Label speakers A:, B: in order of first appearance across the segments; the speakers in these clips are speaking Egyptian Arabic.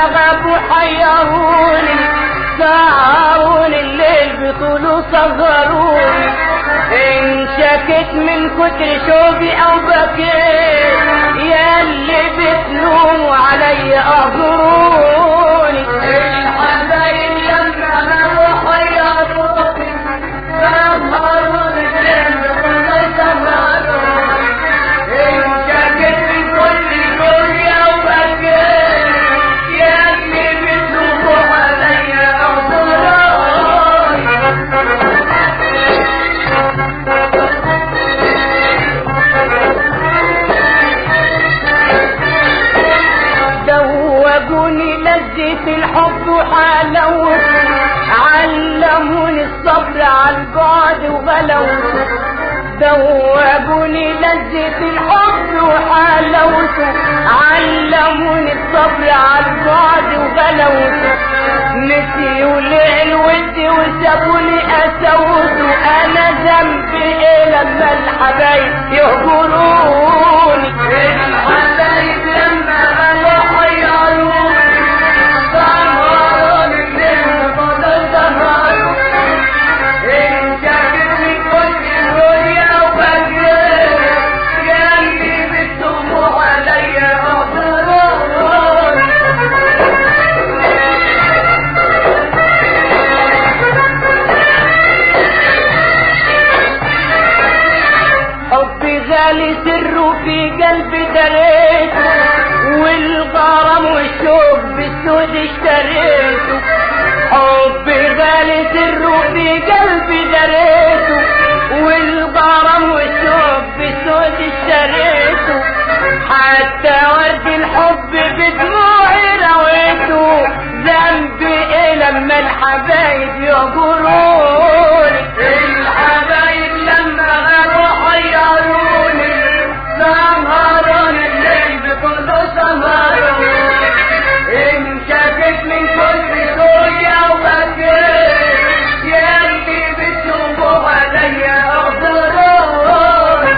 A: غابوا حيروني سهروني الليل بطول صغروني ان شكت من كتر شوقي او بكيت يا اللي بتلوموا علي اعذروني الحبايب لما غابوا حيروني سهروني الليل بطول صغروني ان شكت من كل دنيا وبكيت يا اللي بتلوموا علي اعذروني دوبوني لذة الحب وحلاوته علموني الصبر على البعد وغلاوته دوبوني لذة الحب وحلاوته علموني الصبر على البعد وغلاوته نسيوا لي الود وسابوني اسوته انا ذنبي ايه لما الحبايب يهجروني الحبايب لما غلوا حيروني سهروني الليل فضل سهروني ان شافت من كل دنيا وبكيت قلبي بالدموع عليا اعذروني حبي غالي سره في قلبي دريته والغرام والشوق بالسود اشتريته حبي غالي سره في قلبي دريته والغرام والشوق بالسود اشتريته حتى ورد الحب بدموعي رويته ذنبي ايه لما الحبايب يهجروني الحبايب لما غابوا حيروني سهروني الليل بكل سهروني ان شافت من كل دنيا وبكيت يا اللي بتشوفوا عليا اعذروني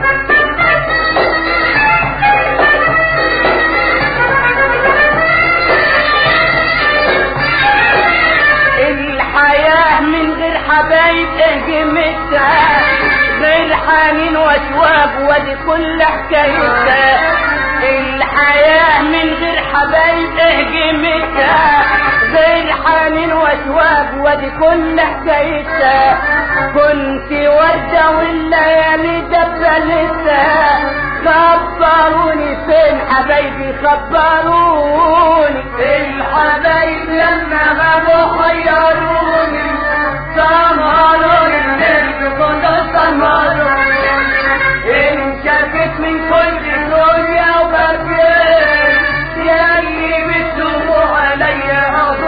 A: الحياة من غير حبايب اهجمتها غير حنين واشواق ودي كل حكايتها الحياة من غير حبايب اهجمتها غير حنين واشواق ودي كل حكايتها كنت وردة والليالي دبلتها خبروني فين حبايبي خبروني الحبايب لما غابوا خيروني سهروني الليل كل سهروني ان شافت من كل دنيا وبكيت يا اللي بتدوموا عليا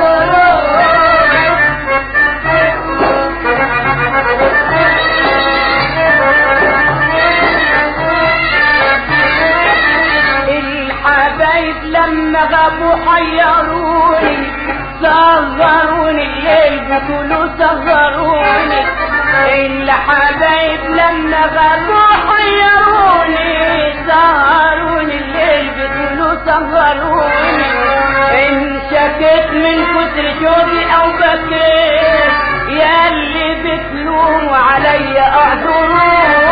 A: الحبايب لما غابوا حيروني صغروني الليل بيقولوا صغروني الحبايب لما غابوا حيروني سهروني الليل بيقولوا صغروني ان شكيت من كتر شوقي او بكيت يا اللي بتلوموا عليا اعذروني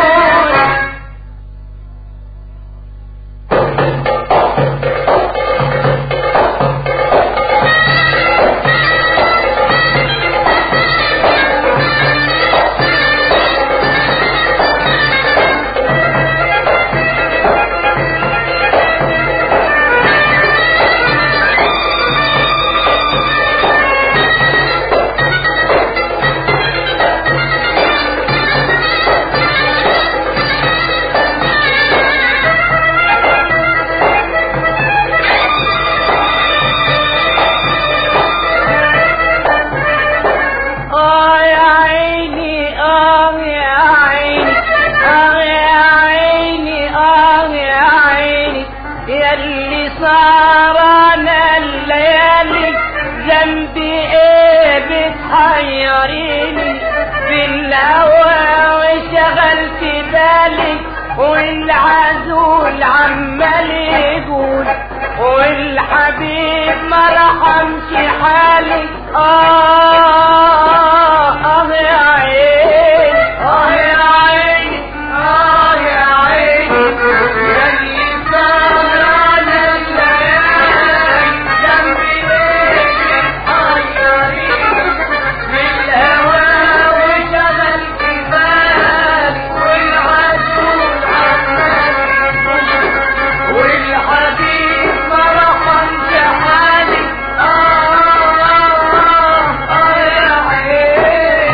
A: آه يا عيني آه يا عيني آه يا عيني آه يا عيني ياللي صار أنا الليالي ذنبي إيه بتحيريني في الهوى وشغلت بالي والعزول عمال يقول والحبيب ما رحمش حالي آه آه يا عيني آه يا عيني آه يا عيني ياللي سهران الليالي جنبي ليك حيرين بالهوى وشغل كفالي والعسول عمال والحبيب ما رحمش حالي آه آه آه يا عيني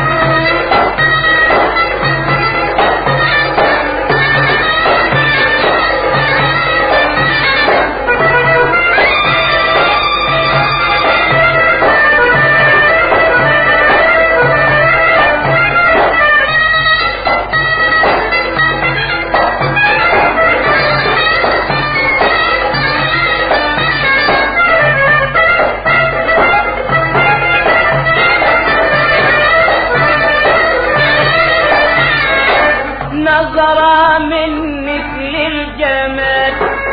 A: نظرة منك للجمال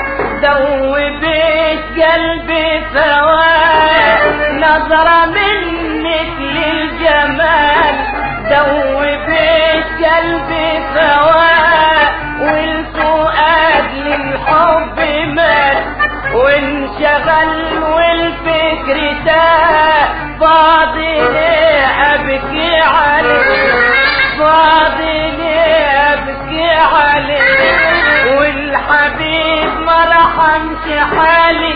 A: ذوبت قلبي فواه نظرة منك للجمال ذوبت قلبي فواه والفؤاد للحب مات وانشغل والفكر تاه فاضي ابكي عليك فاضي ابكي عليك والحبيب ما رحمش حالي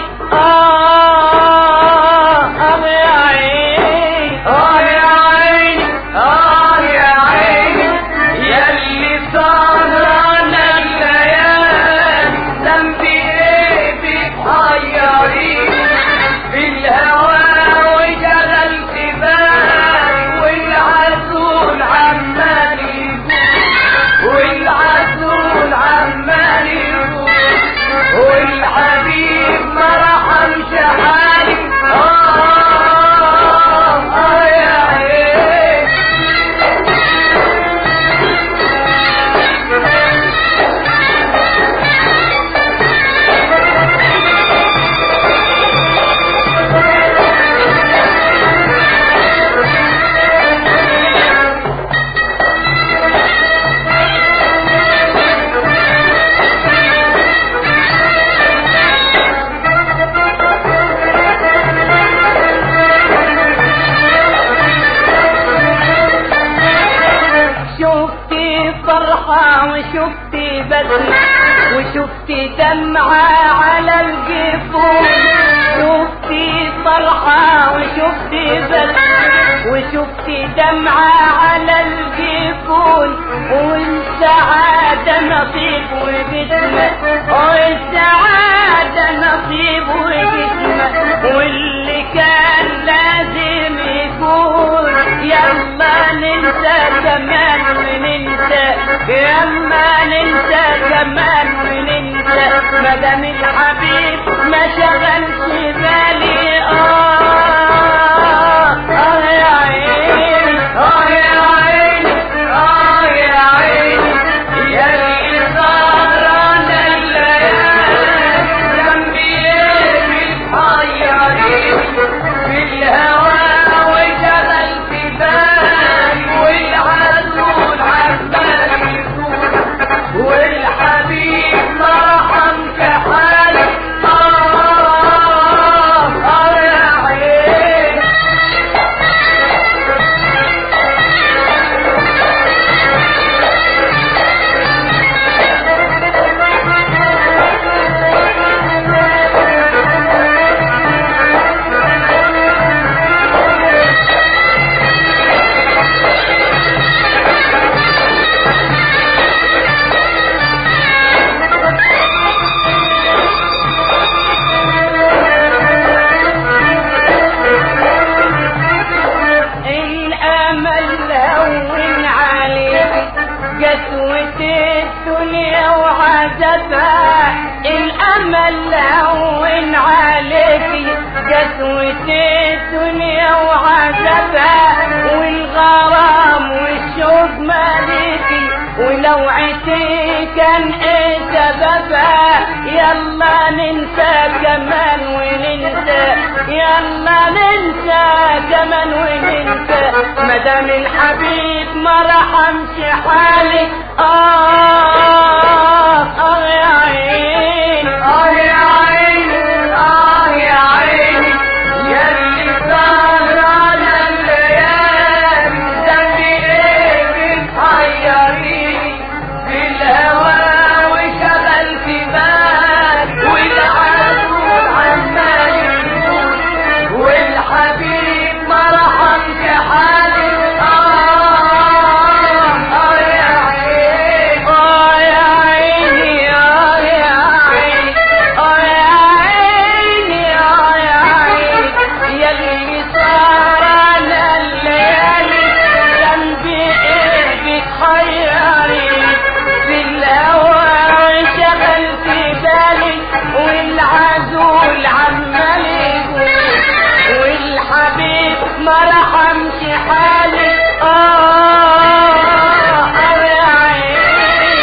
A: آه آه يا عيني آه يا عيني آه يا عيني ياللي سهران الليالي ذنبي ايه بتحيريني بالهوى وشغل بالي والعسول عمال يقول والعسول عمال يقول والحبيب ما رحمش حالي آه آه يا عيني شفتي فرحة وشفتي بسمة وشفتي دمعة على الجفون شفتي فرحة وشفتي بسمة وشفتي دمعة على الجفون والسعادة نصيب وبسمة والسعادة نصيب وبسمة واللي كان لازم يكون يلا ننسى كمان وننسى يلا ننسى كمان وننسى مدام الحبيب ما شغلش بالي اه اه يا عيني اه يا عيني اه يا عيني يا اللي سهران الليالي ذنبي ايه بتحيريني بالهوى وشغل في بالي والعسول عمال يقول والحبيب ما رحمش حالي آه آه يا عيني الامل هون عليك قسوة الدنيا وعذابها الامل هون عليك قسوة الدنيا وعذابها والغرام والشوق مالكي ولو عتيت كان ايه سببها يلا ننسى كمان وننسى يلا ننسى كمان وننسى مدام الحبيب ما رحمش حالي اه اه يا عيني
B: اه يا عيني اه يا عيني يلي سهرانة الليالي ذنبي ايه بتحيريني في الهوى وشغلت بالي والعدو عمال يقول والحبيب ما رحمش حالي اه اه يا عيني
A: اه يا عيني اه يا عيني اه يا عيني اه يا عيني يلي صار انا الليالي ذنبي ايه بتحيري في الهوى شغلت بالي والعزول عمال يقول والحبيب ما رحمش حالي اه اه يا عيني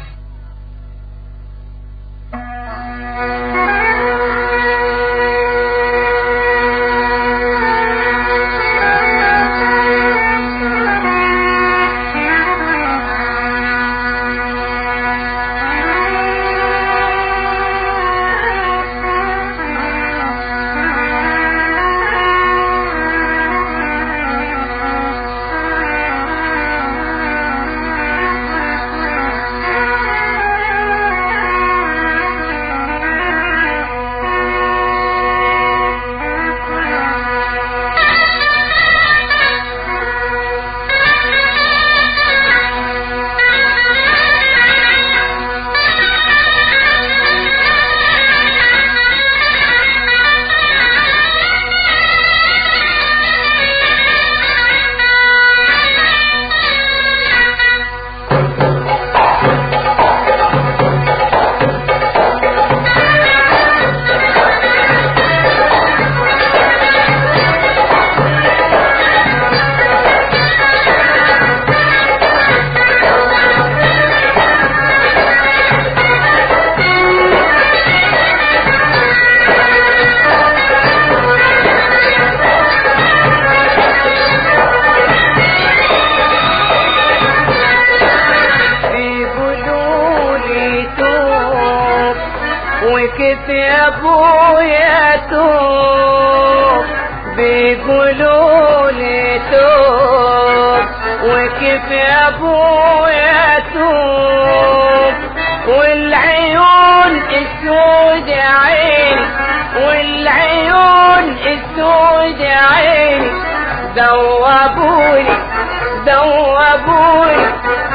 A: بيقولوا لي توب وكيف يا ابويا توب بيقولوا لي توب وكيف يا ابويا توب والعيون السود يا عيني والعيون السود يا عيني دوبوني دوبوني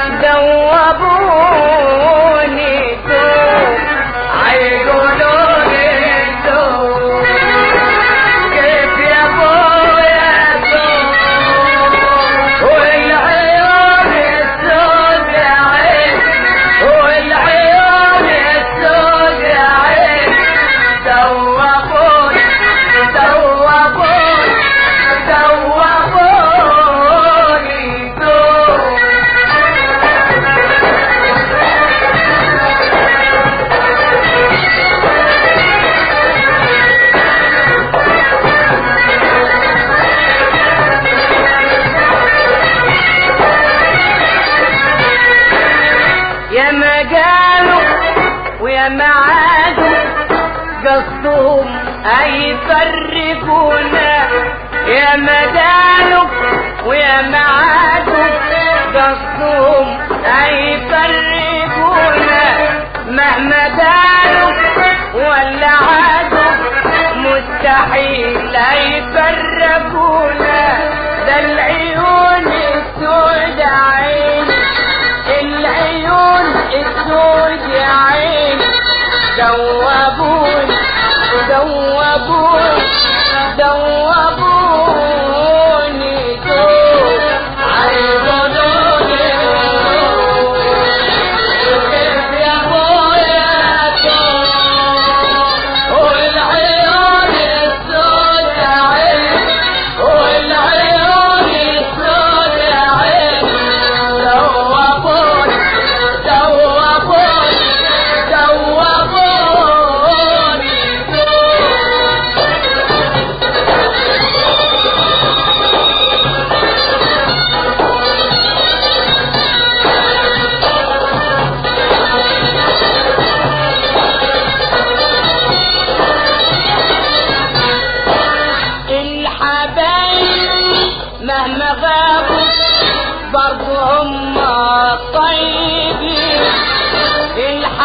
A: دوبوني دوب
B: هيقولوا لي دوب كيف يا ابويا دوب والعيون السود يا عين والعيون السود يا عين دوبوني دوبوني دوبوني دوب
A: يا ما قالوا ويا ما عادوا قصدهم هيفرقونا يا ما قالوا ويا ما عادوا قصدهم هيفرقونا مهما قالوا ولا عادوا مستحيل هيفرقونا ده العيون السود عيني العيون السود يا عيني دوبوني دوبوني دوبوني دوب
B: عيقولوني كيف يا ابويا دوب والعيون السود يا عين والعيون السود يا عين دوبوني دوبوني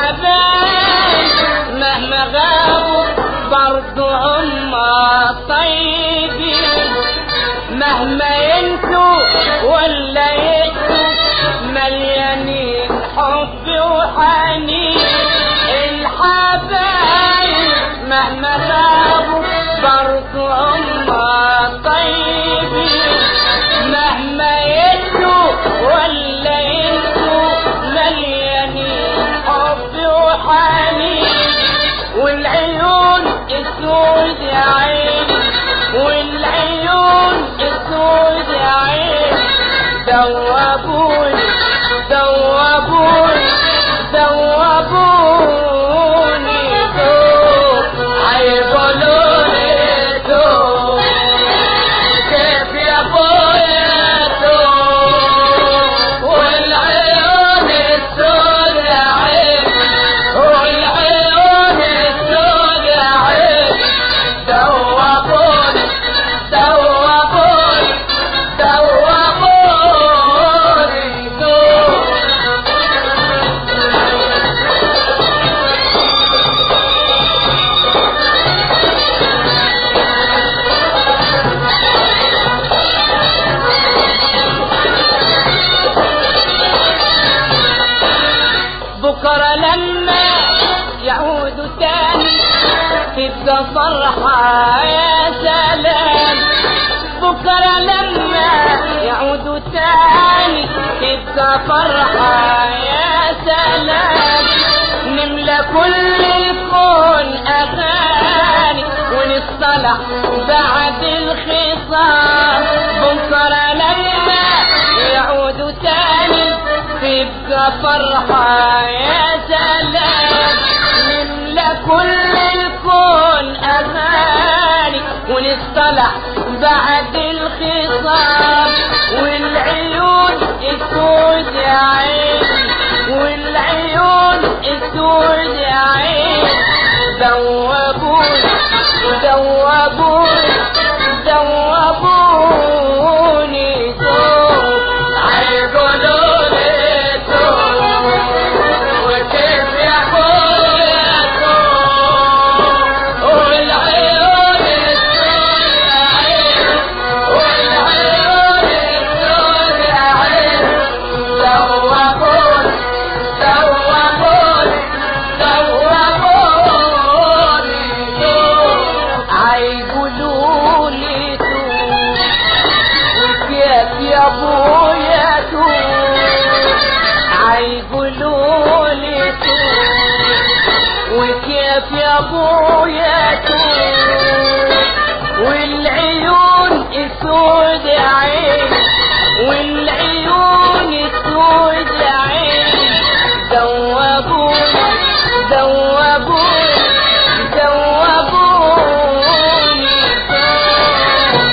A: الحبايب مهما غابوا برضو هم طيبين مهما ينسوا ولا يأتوا مليانين حب وحنين الحبايب مهما غابوا برضو هم طيبين مهما يأتوا ولا ينسوا مليانين حب وحنين والعيون السود يا عيني والعيون السود يا عيني دوبوني دوبوني دوبوني دوب هيقولولي دوب كيف يا اخويا دوب والعيون السود يا عيني والعيون السود يا عيني دوبوني دوبوني دوبوني دوب بكرة لما يعود تاني تبقى فرحة يا سلام بكرة لما يعود تاني تبقى فرحة يا سلام نملى كل الكون أغاني ونصطلح بعد الخصام بكرة لما يعود تاني تبقى فرحة يا سلام نملى كل الكون أغاني ونصطلح بعد الخصام والعيون السود يا عيني والعيون السود يا عيني دوبوني دوبوني دوبوني دوب هيقولولي دوب وكيف يا اخويا دوب والعيون السود يا عيني والعيون السود يا عيني دوبوني دوبوني دوبوني دوب هيقولولي دوب وكيف يا ابويا توب هيقولولي توب وكيف يا ابويا توب والعيون السود يا عيني والعيون السود يا عيني دوبوني دوبوني دوبوني دوب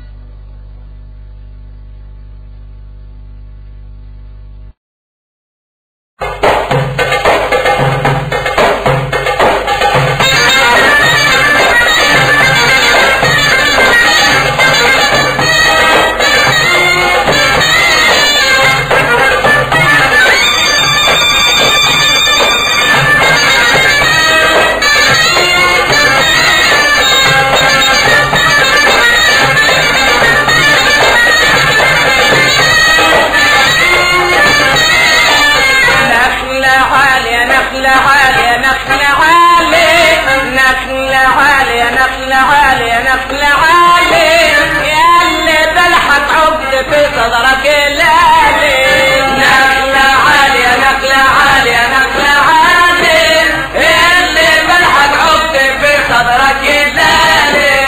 A: نخلة عالية نخلة عالية نخلة عالية نخلة عالية نخلة عالية نخلة عالية يا اللي بلحق عقد في صدرك لالي نخلة عالية نخلة عالية نخلة عالية يا اللي بلحق عقد في صدرك لالي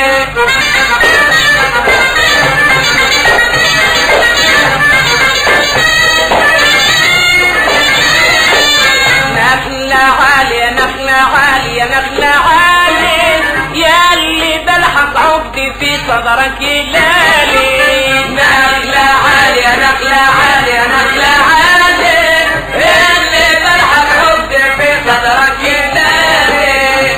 A: نخلة عالية نخلة عالية نخلة عالية يا اللي بلحق عقدي في صدرك لالي نخلة عالية نخلة عالية نخلة عالية يا اللي بلحق عقدي في صدرك لالي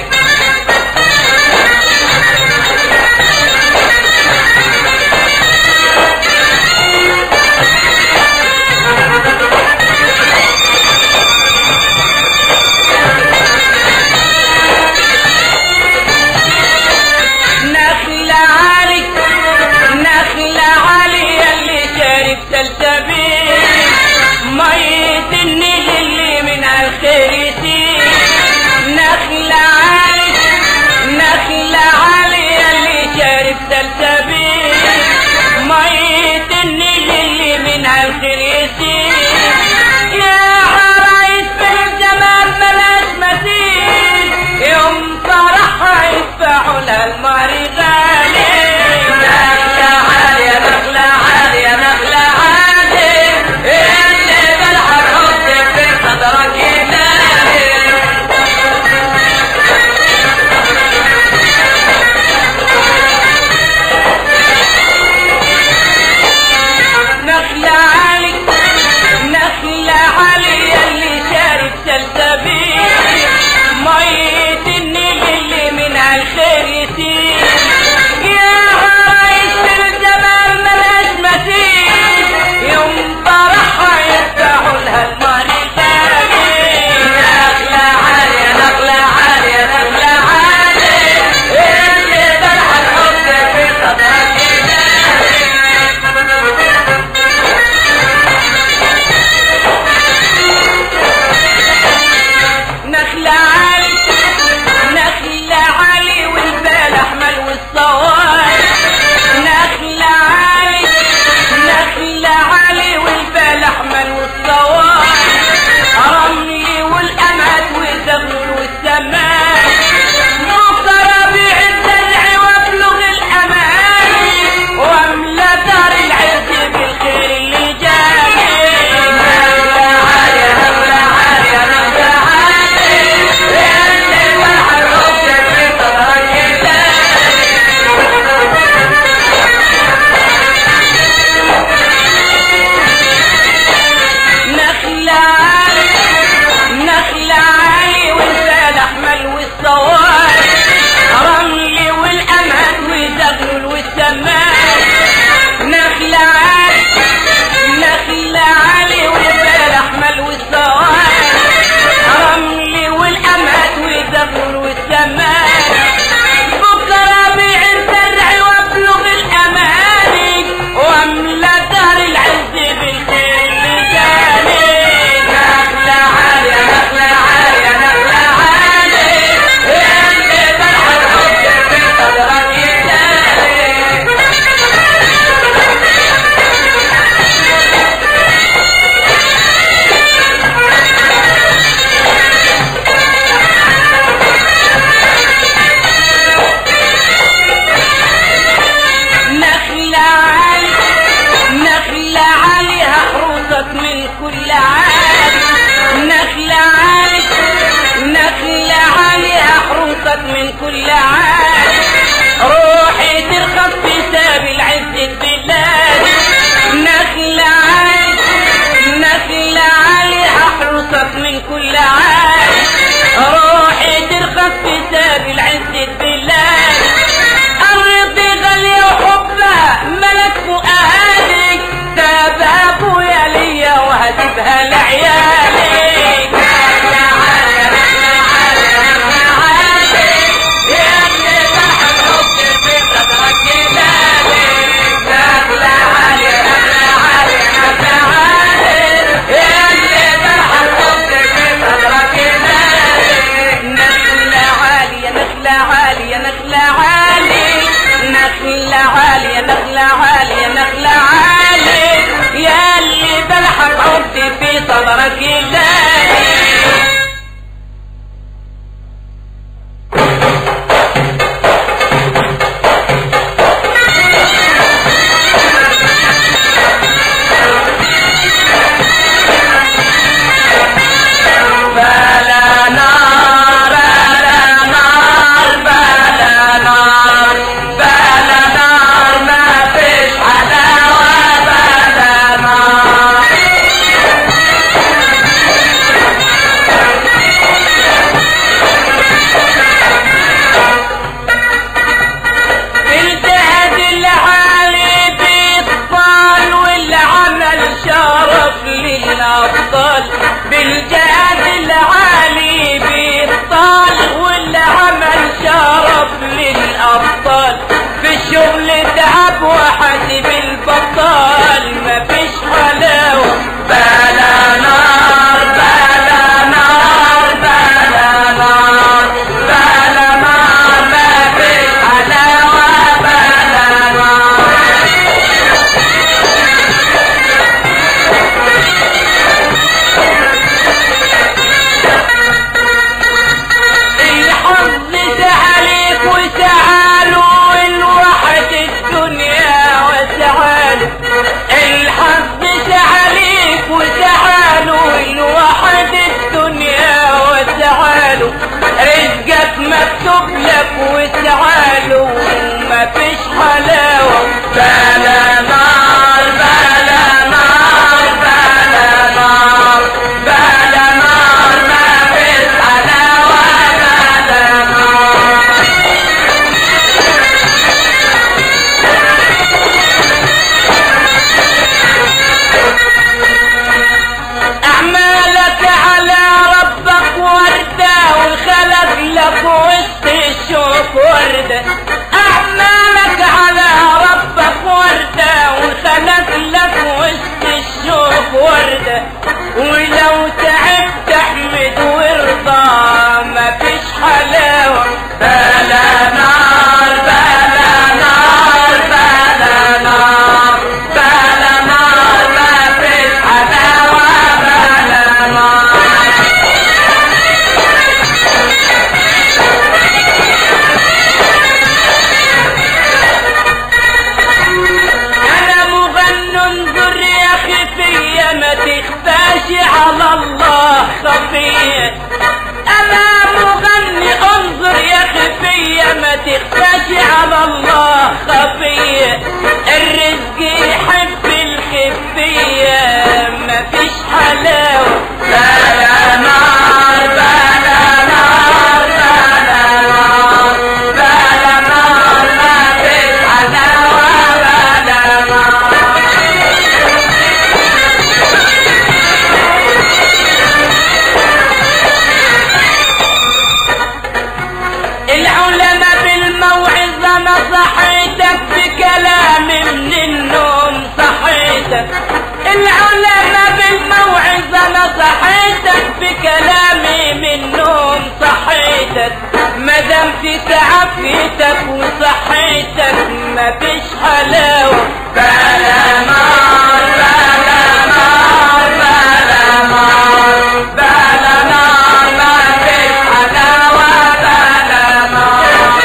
A: محروسك من كل عالي روحي ترخص في سبيل عز البلاد نخل عالي نخل عالي احرسك من كل عالي روحي ترخص في سبيل عز البلاد الرضي غالية وحبها ملك فؤادك سابها ابويا ليا وهسيبها لعيالي نخلة عالية نخلة عالية نخلة عالية نخلة عالية نخلة عالية نخلة عالية يا اللي بلحق عرضي في صدرك الليل بلا نار بلا نار بلا نار بلا نار ما فيش حلاوة بلا نار الجهد العالي بيطال والعمل شرف للأبطال بالجهد العالي بيطال والعمل شرف للأبطال في الشغل تعب وحسب البطال مفيش حلاوة بلا نار بلا نار بلا نار بلا نار مفيش حلاوة بلا نار الحظ سعليك وسعاله الوحد الدنيا وسعاله الحظ سعليك وسعاله الوحد الدنيا وسعاله رزقك مكتوب لك وسعاله مفيش حلاوة بلا نار بلا نار بلا نار بلا نار مفيش حلاوة بلا نار أعمالك على ربك وردة وخلق لك وسط الشوك وردة أعمالك على ربك وردة وخلق لك وسط الشوك وردة ولو تعبت تحمد وارضى مفيش حلاوة بلا نار بلا نار بلا نار بلا نار مفيش حلاوة بلا نار انا مغن انظر يا خفية ما تخفاش على الله خفية انا مغني انظر يا خفية ما تخفاش على الله خفية الرزق يحب الخفية ما فيش حلاوة بلا نار بلا نار بلا نار بلا نار ما فيش حلاوة بلا نار العلماء بالموعظة نصحيتك بكلام من النوم صحيتك العلماء بالموعظة نصحيتك بكلامي من النوم صحيتك مدام تتعافيتك وصحيتك مفيش حلاوة بلا نار بلا نار بلا نار بلا نار مفيش حلاوة بلا نار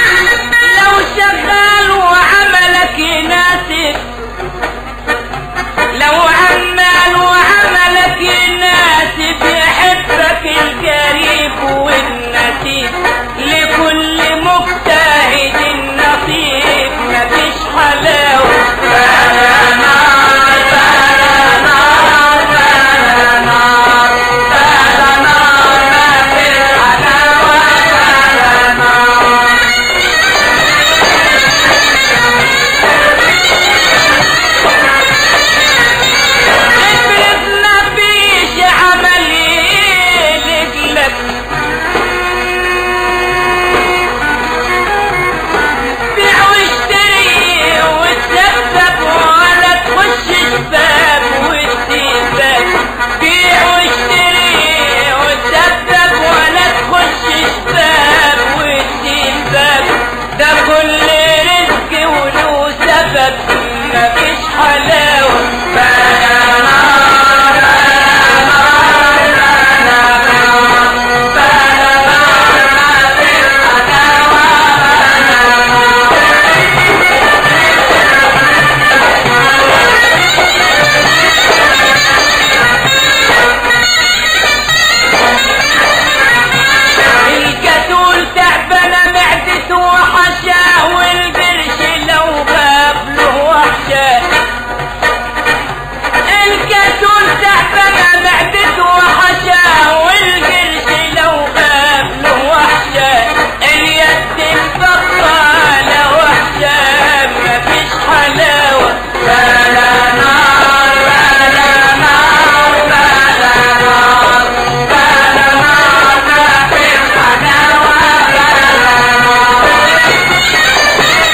A: لو شغال وعملك يناسب مفيش حلاوة بلا نار بلا نار بلا نار بلا نار مفيش حلاوة بلا نار الكتول تعبانة معدته وحشاه والقرش لو غاب له وحشاه الكتول تعبانة معدته وحشاه والقرش لو غاب له وحشاه اليد البطالة وحشاه مفيش حلاوة بلا نار بلا نار بلا نار بلا نار مفيش حلاوة بلا نار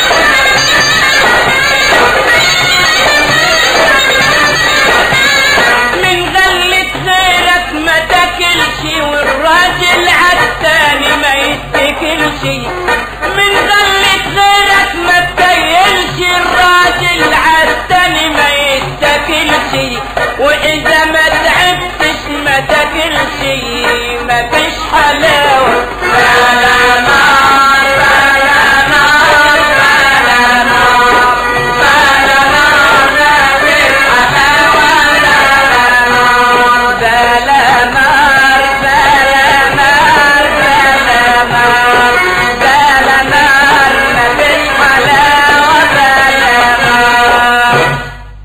A: من غلة غيرك ما تاكلش والراجل عالتاني ما يتكلش من غلة غيرك ما تاكلش الراجل عالتاني ما يتكلش واذا ما تعبتش ما تاكلش ما فيش حلاوة بلا نار بلا نار بلا نار بلا نار ما فيش حلاوة بلا نار بلا نار بلا نار بلا نار ما فيش حلاوة بلا نار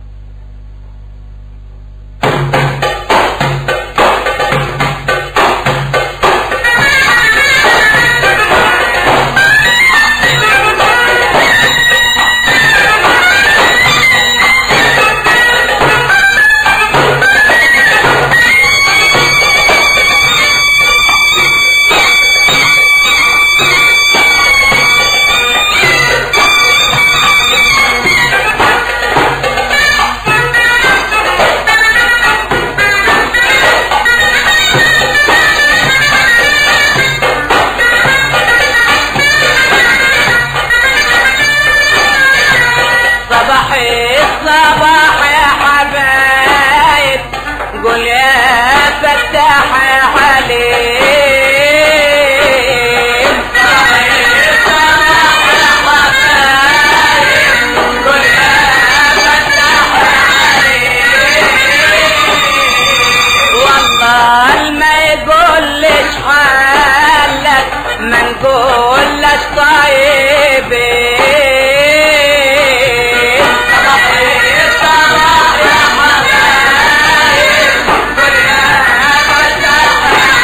A: صباح الصباح يا حبايب قول يا فتاح يا حليم صباح الصباح يا حبايب قول يا فتاح يا حليم والله ما يقولش حالك ما نقولش طيبين صباح الصباح يا حبايب قل يا فتاح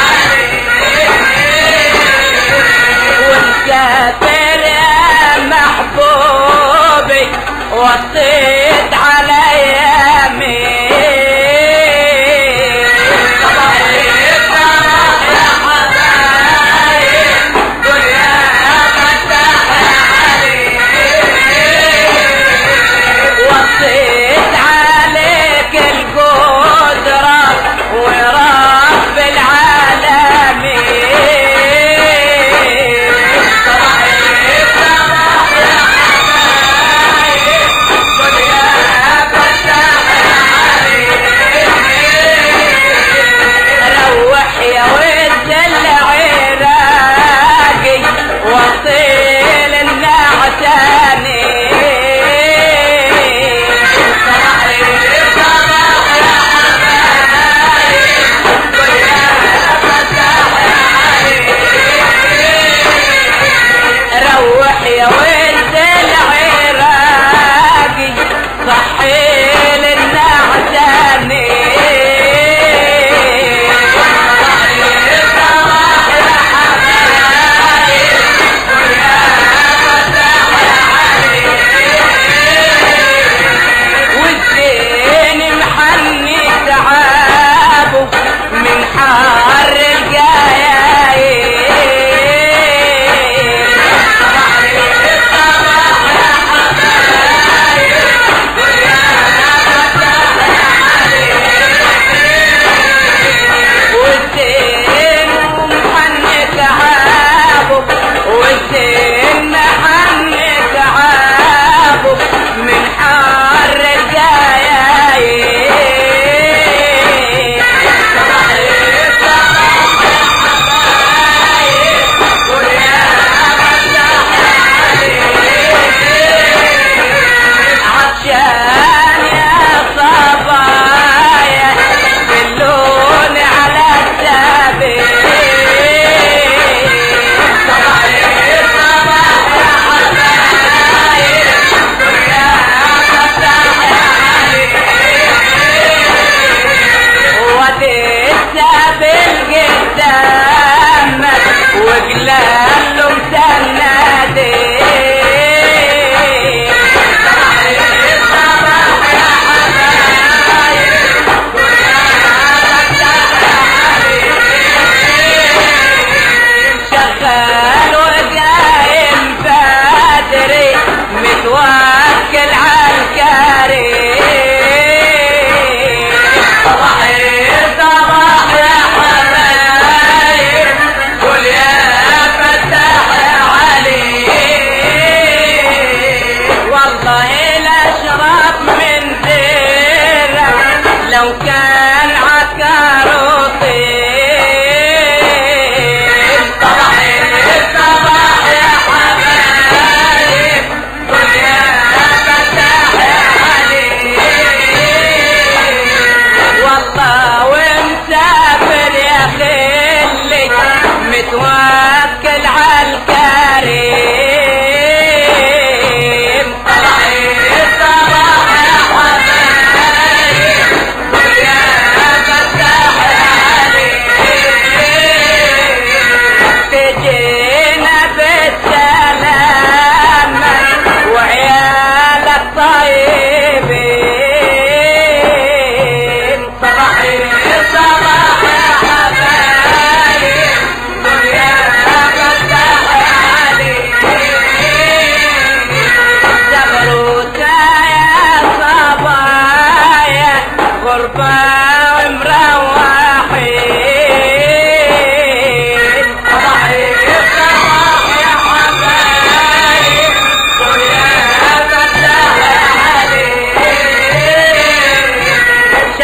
A: والكافر يا محبوبي وصيت عليا مين صباح الصباح يا حبايب قل يا فتاح وصيت عليك القدرة ورب العالمين صباح الصباح يا حبايب قل يا فتاح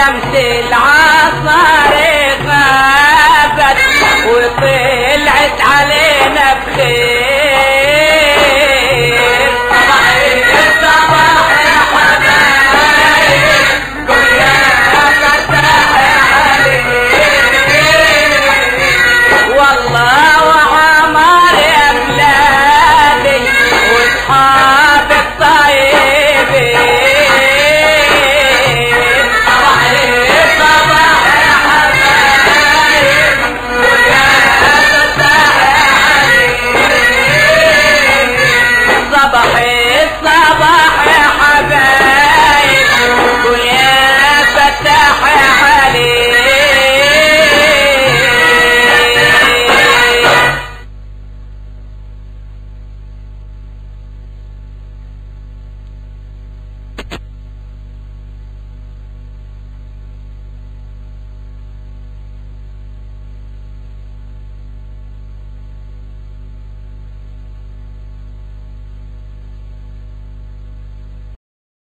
A: شمس